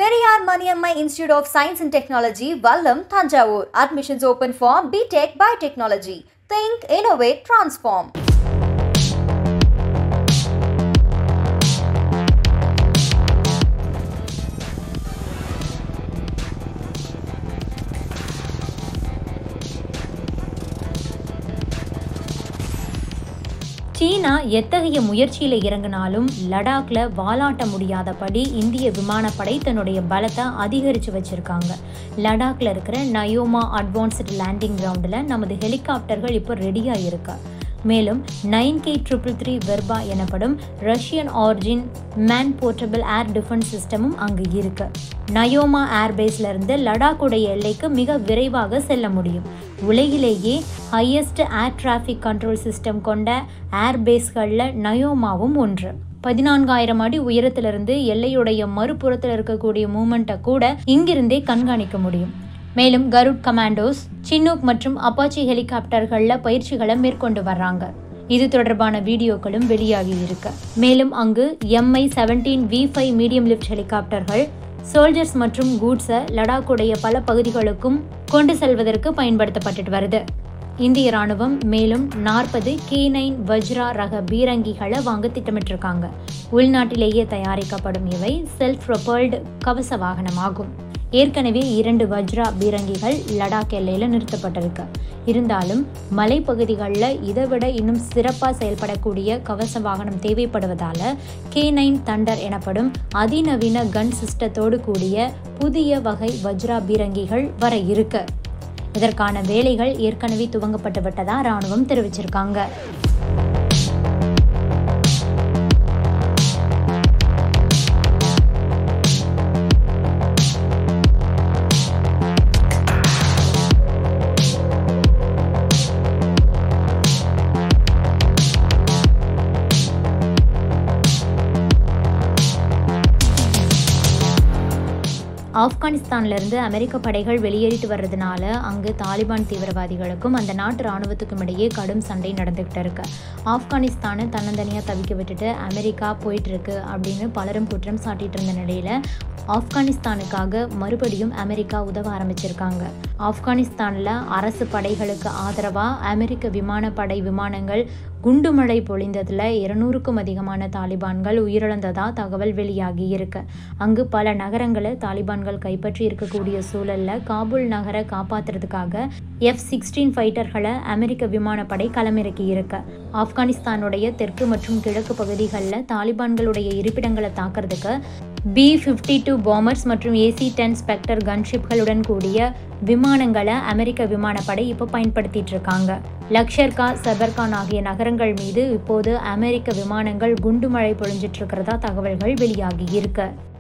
Periyar Maniamma Institute of Science and Technology, Vallam, Tanjavur. Admissions open for BTech Biotechnology. Think, innovate, transform. சீனா எத்தகைய முயற்சியில் இறங்கினாலும் லடாக்ல வாலாட்ட முடியாதபடி இந்திய விமானப்படை தன்னுடைய பலத்தை அதிகரித்து வச்சிருக்காங்க லடாக்ல இருக்கிற நயோமா அட்வான்ஸ்டு லேண்டிங் கிரவுண்டில் நமது ஹெலிகாப்டர்கள் இப்போ ரெடியாக இருக்கு மேலும் nine K triple three Verba எனப்படும் Russian origin man portable air defence சிஸ்டமும் அங்கு இருக்கு நயோமா ஏர்பேஸ்ல இருந்து லடாக்குடைய எல்லைக்கு மிக விரைவாக செல்ல முடியும் உலகிலேயே highest air traffic control system கொண்ட ஏர்பேஸ்களில் நயோமாவும் ஒன்று பதினான்காயிரம் அடி உயரத்திலிருந்து எல்லையுடைய மறுபுறத்தில் இருக்கக்கூடிய மூமெண்ட்டை கூட இங்கிருந்தே கண்காணிக்க முடியும் மேலும் கருட் கமாண்டோஸ் சின்னூக் மற்றும் அப்பாச்சி ஹெலிகாப்டர்களில் பயிற்சிகளை மேற்கொண்டு வர்றாங்க இது தொடர்பான வீடியோக்களும் வெளியாகி இருக்கு மேலும் அங்கு MI seventeen V five medium lift ஹெலிகாப்டர்கள் சோல்ஜர்ஸ் மற்றும் கூட்ஸை லடாக்குடைய பல பகுதிகளுக்கும் கொண்டு செல்வதற்கு பயன்படுத்தப்பட்டுட்டு வருது இந்திய ராணுவம் மேலும் நாற்பது கே நைன் வஜ்ரா ரக பீரங்கிகளை வாங்க திட்டமிட்டிருக்காங்க உள்நாட்டிலேயே தயாரிக்கப்படும் இவை செல்ஃப் ப்ரொபல்டு கவச வாகனமாகும் ஏற்கனவே இரண்டு வஜ்ரா பீரங்கிகள் லடாக் எல்லையில் நிறுத்தப்பட்டிருக்கு இருந்தாலும் மலைப்பகுதிகளில் இதை விட இன்னும் சிறப்பாக செயல்படக்கூடிய கவச வாகனம் தேவைப்படுவதால் கே நைன் தண்டர் எனப்படும் அதிநவீன கன் சிஸ்டத்தோடு கூடிய புதிய வகை வஜ்ரா பீரங்கிகள் வர இருக்கு இதற்கான வேலைகள் ஏற்கனவே துவங்கப்பட்டு விட்டதா ராணுவம் தெரிவிச்சிருக்காங்க ஆப்கானிஸ்தான்லேருந்து அமெரிக்க படைகள் வெளியேறிட்டு வர்றதுனால அங்கு தாலிபான் தீவிரவாதிகளுக்கும் அந்த நாட்டு இராணுவத்துக்கும் இடையே கடும் சண்டை நடந்துகிட்டு இருக்கு ஆப்கானிஸ்தானை தன்னந்தனியாக தவிக்க விட்டுட்டு அமெரிக்கா போயிட்டு இருக்கு அப்படின்னு பலரும் குற்றம் சாட்டிட்டு இருந்த நிலையில ஆப்கானிஸ்தானுக்காக மறுபடியும் அமெரிக்கா உதவ ஆரம்பிச்சிருக்காங்க ஆப்கானிஸ்தானில் அரசு படைகளுக்கு ஆதரவாக அமெரிக்க விமானப்படை விமானங்கள் குண்டுமழை பொழிந்ததில் இருநூறுக்கும் அதிகமான தாலிபான்கள் உயிரிழந்ததா தகவல் வெளியாகி இருக்கு அங்கு பல நகரங்களை தாலிபான்கள் கைப்பற்றி இருக்கக்கூடிய சூழல்ல காபூல் நகரை காப்பாத்துறதுக்காக எஃப் சிக்ஸ்டீன் ஃபைட்டர்களை அமெரிக்க விமானப்படை களமிறக்கி இருக்கு ஆப்கானிஸ்தானுடைய தெற்கு மற்றும் கிழக்கு பகுதிகளில் தாலிபான்களுடைய இருப்பிடங்களை தாக்குறதுக்கு பி ஃபிஃப்டி டூ பாமர்ஸ் மற்றும் ஏசி டென் ஸ்பெக்டர் கன்ஷிப்களுடன் கூடிய விமானங்களை அமெரிக்க விமானப்படை இப்போ பயன்படுத்திட்டு இருக்காங்க லக்ஷர்கா சபர்கான் ஆகிய நகரங்கள் மீது இப்போது அமெரிக்க விமானங்கள் குண்டு மழை பொழிஞ்சிட்டு இருக்கிறதா தகவல்கள் வெளியாகி இருக்கு